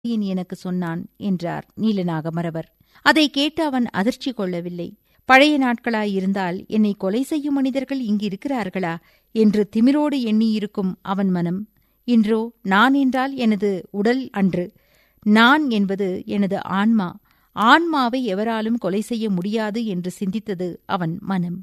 எனக்கு சொன்னான் என்றார் நீலநாகமரவர் அதை கேட்டு அவன் அதிர்ச்சி கொள்ளவில்லை பழைய நாட்களாயிருந்தால் என்னை கொலை செய்யும் மனிதர்கள் இங்கு இருக்கிறார்களா என்று திமிரோடு எண்ணியிருக்கும் அவன் மனம் இன்றோ நான் என்றால் எனது உடல் அன்று நான் என்பது எனது ஆன்மா ஆன்மாவை எவராலும் கொலை செய்ய முடியாது என்று சிந்தித்தது அவன் மனம்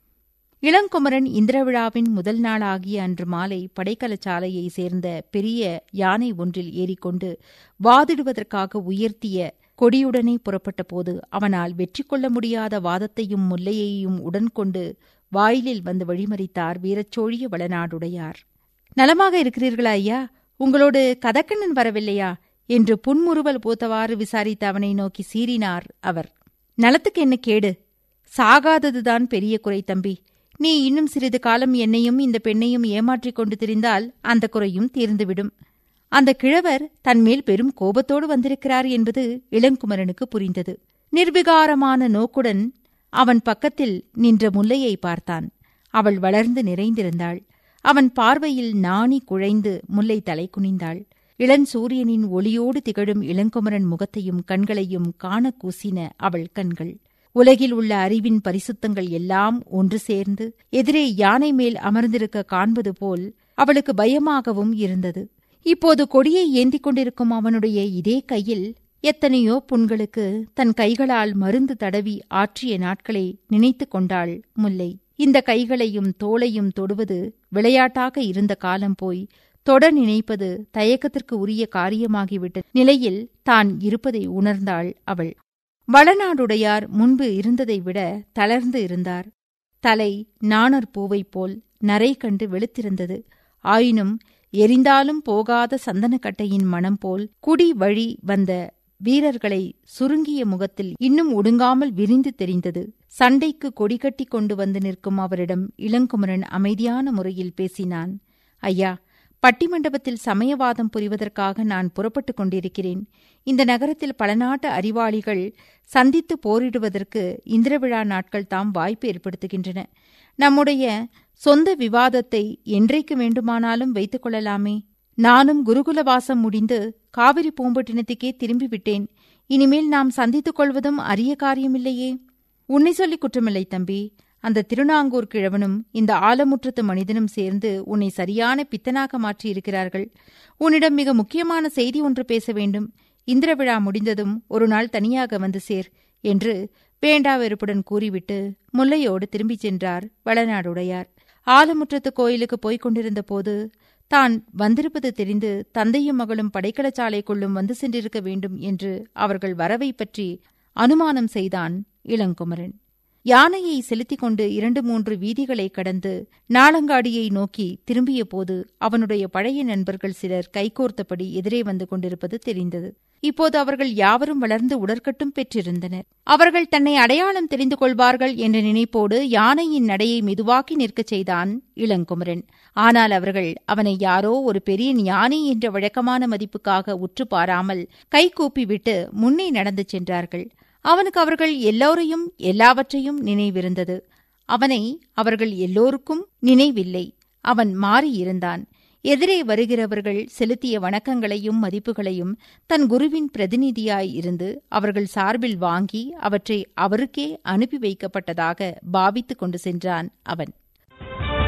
இளங்குமரன் இந்திரவிழாவின் முதல் நாளாகிய அன்று மாலை படைக்கலச்சாலையை சேர்ந்த பெரிய யானை ஒன்றில் ஏறிக்கொண்டு வாதிடுவதற்காக உயர்த்திய கொடியுடனே புறப்பட்ட போது அவனால் வெற்றி கொள்ள முடியாத வாதத்தையும் முல்லையையும் உடன் கொண்டு வாயிலில் வந்து வழிமறித்தார் வீரச்சோழிய வளநாடுடையார் நலமாக இருக்கிறீர்களா ஐயா உங்களோடு கதக்கண்ணன் வரவில்லையா என்று புன்முறுவல் போத்தவாறு விசாரித்த அவனை நோக்கி சீறினார் அவர் நலத்துக்கு என்ன கேடு சாகாததுதான் பெரிய குறை தம்பி நீ இன்னும் சிறிது காலம் என்னையும் இந்த பெண்ணையும் ஏமாற்றிக் கொண்டு திரிந்தால் அந்த குறையும் தீர்ந்துவிடும் அந்த கிழவர் தன்மேல் பெரும் கோபத்தோடு வந்திருக்கிறார் என்பது இளங்குமரனுக்கு புரிந்தது நிர்விகாரமான நோக்குடன் அவன் பக்கத்தில் நின்ற முல்லையை பார்த்தான் அவள் வளர்ந்து நிறைந்திருந்தாள் அவன் பார்வையில் நாணி குழைந்து முல்லை தலை குனிந்தாள் இளன் சூரியனின் ஒளியோடு திகழும் இளங்குமரன் முகத்தையும் கண்களையும் காண கூசின அவள் கண்கள் உலகில் உள்ள அறிவின் பரிசுத்தங்கள் எல்லாம் ஒன்று சேர்ந்து எதிரே யானை மேல் அமர்ந்திருக்க காண்பது போல் அவளுக்கு பயமாகவும் இருந்தது இப்போது கொடியை ஏந்திக் கொண்டிருக்கும் அவனுடைய இதே கையில் எத்தனையோ புண்களுக்கு தன் கைகளால் மருந்து தடவி ஆற்றிய நாட்களை நினைத்து கொண்டாள் முல்லை இந்த கைகளையும் தோளையும் தொடுவது விளையாட்டாக இருந்த காலம் போய் தொட நினைப்பது தயக்கத்திற்கு உரிய காரியமாகிவிட்ட நிலையில் தான் இருப்பதை உணர்ந்தாள் அவள் வளநாடுடையார் முன்பு இருந்ததை விட தளர்ந்து இருந்தார் தலை நாணர் பூவைப் போல் நரை கண்டு வெளுத்திருந்தது ஆயினும் எரிந்தாலும் போகாத சந்தனக்கட்டையின் மனம் போல் குடி வழி வந்த வீரர்களை சுருங்கிய முகத்தில் இன்னும் ஒடுங்காமல் விரிந்து தெரிந்தது சண்டைக்கு கொடி கட்டி கொண்டு வந்து நிற்கும் அவரிடம் இளங்குமரன் அமைதியான முறையில் பேசினான் ஐயா பட்டிமண்டபத்தில் சமயவாதம் புரிவதற்காக நான் புறப்பட்டுக் கொண்டிருக்கிறேன் இந்த நகரத்தில் பல நாட்டு அறிவாளிகள் சந்தித்து போரிடுவதற்கு இந்திரவிழா நாட்கள் தாம் வாய்ப்பு ஏற்படுத்துகின்றன நம்முடைய சொந்த விவாதத்தை என்றைக்கு வேண்டுமானாலும் வைத்துக் கொள்ளலாமே நானும் குருகுலவாசம் முடிந்து காவிரி பூம்பட்டினத்துக்கே திரும்பிவிட்டேன் இனிமேல் நாம் சந்தித்துக் கொள்வதும் அரிய காரியமில்லையே உன்னை சொல்லி குற்றமில்லை தம்பி அந்த திருநாங்கூர் கிழவனும் இந்த ஆலமுற்றத்து மனிதனும் சேர்ந்து உன்னை சரியான பித்தனாக மாற்றியிருக்கிறார்கள் உன்னிடம் மிக முக்கியமான செய்தி ஒன்று பேச வேண்டும் இந்திர விழா முடிந்ததும் ஒரு நாள் தனியாக வந்து சேர் என்று வேண்டா வெறுப்புடன் கூறிவிட்டு முல்லையோடு திரும்பிச் சென்றார் வளநாடுடையார் ஆலமுற்றத்து கோயிலுக்கு போய்க் கொண்டிருந்த போது தான் வந்திருப்பது தெரிந்து தந்தையும் மகளும் படைக்கலச்சாலைக்குள்ளும் வந்து சென்றிருக்க வேண்டும் என்று அவர்கள் வரவை பற்றி அனுமானம் செய்தான் இளங்குமரன் யானையை செலுத்திக் கொண்டு இரண்டு மூன்று வீதிகளை கடந்து நாளங்காடியை நோக்கி திரும்பிய போது அவனுடைய பழைய நண்பர்கள் சிலர் கைகோர்த்தபடி எதிரே வந்து கொண்டிருப்பது தெரிந்தது இப்போது அவர்கள் யாவரும் வளர்ந்து உடற்கட்டும் பெற்றிருந்தனர் அவர்கள் தன்னை அடையாளம் தெரிந்து கொள்வார்கள் என்ற நினைப்போடு யானையின் நடையை மெதுவாக்கி நிற்கச் செய்தான் இளங்குமரன் ஆனால் அவர்கள் அவனை யாரோ ஒரு பெரிய ஞானி என்ற வழக்கமான மதிப்புக்காக உற்று பாராமல் கை கூப்பிவிட்டு முன்னே நடந்து சென்றார்கள் அவனுக்கு அவர்கள் எல்லோரையும் எல்லாவற்றையும் நினைவிருந்தது அவனை அவர்கள் எல்லோருக்கும் நினைவில்லை அவன் மாறியிருந்தான் எதிரே வருகிறவர்கள் செலுத்திய வணக்கங்களையும் மதிப்புகளையும் தன் குருவின் பிரதிநிதியாய் இருந்து அவர்கள் சார்பில் வாங்கி அவற்றை அவருக்கே அனுப்பி வைக்கப்பட்டதாக பாவித்துக் கொண்டு சென்றான் அவன்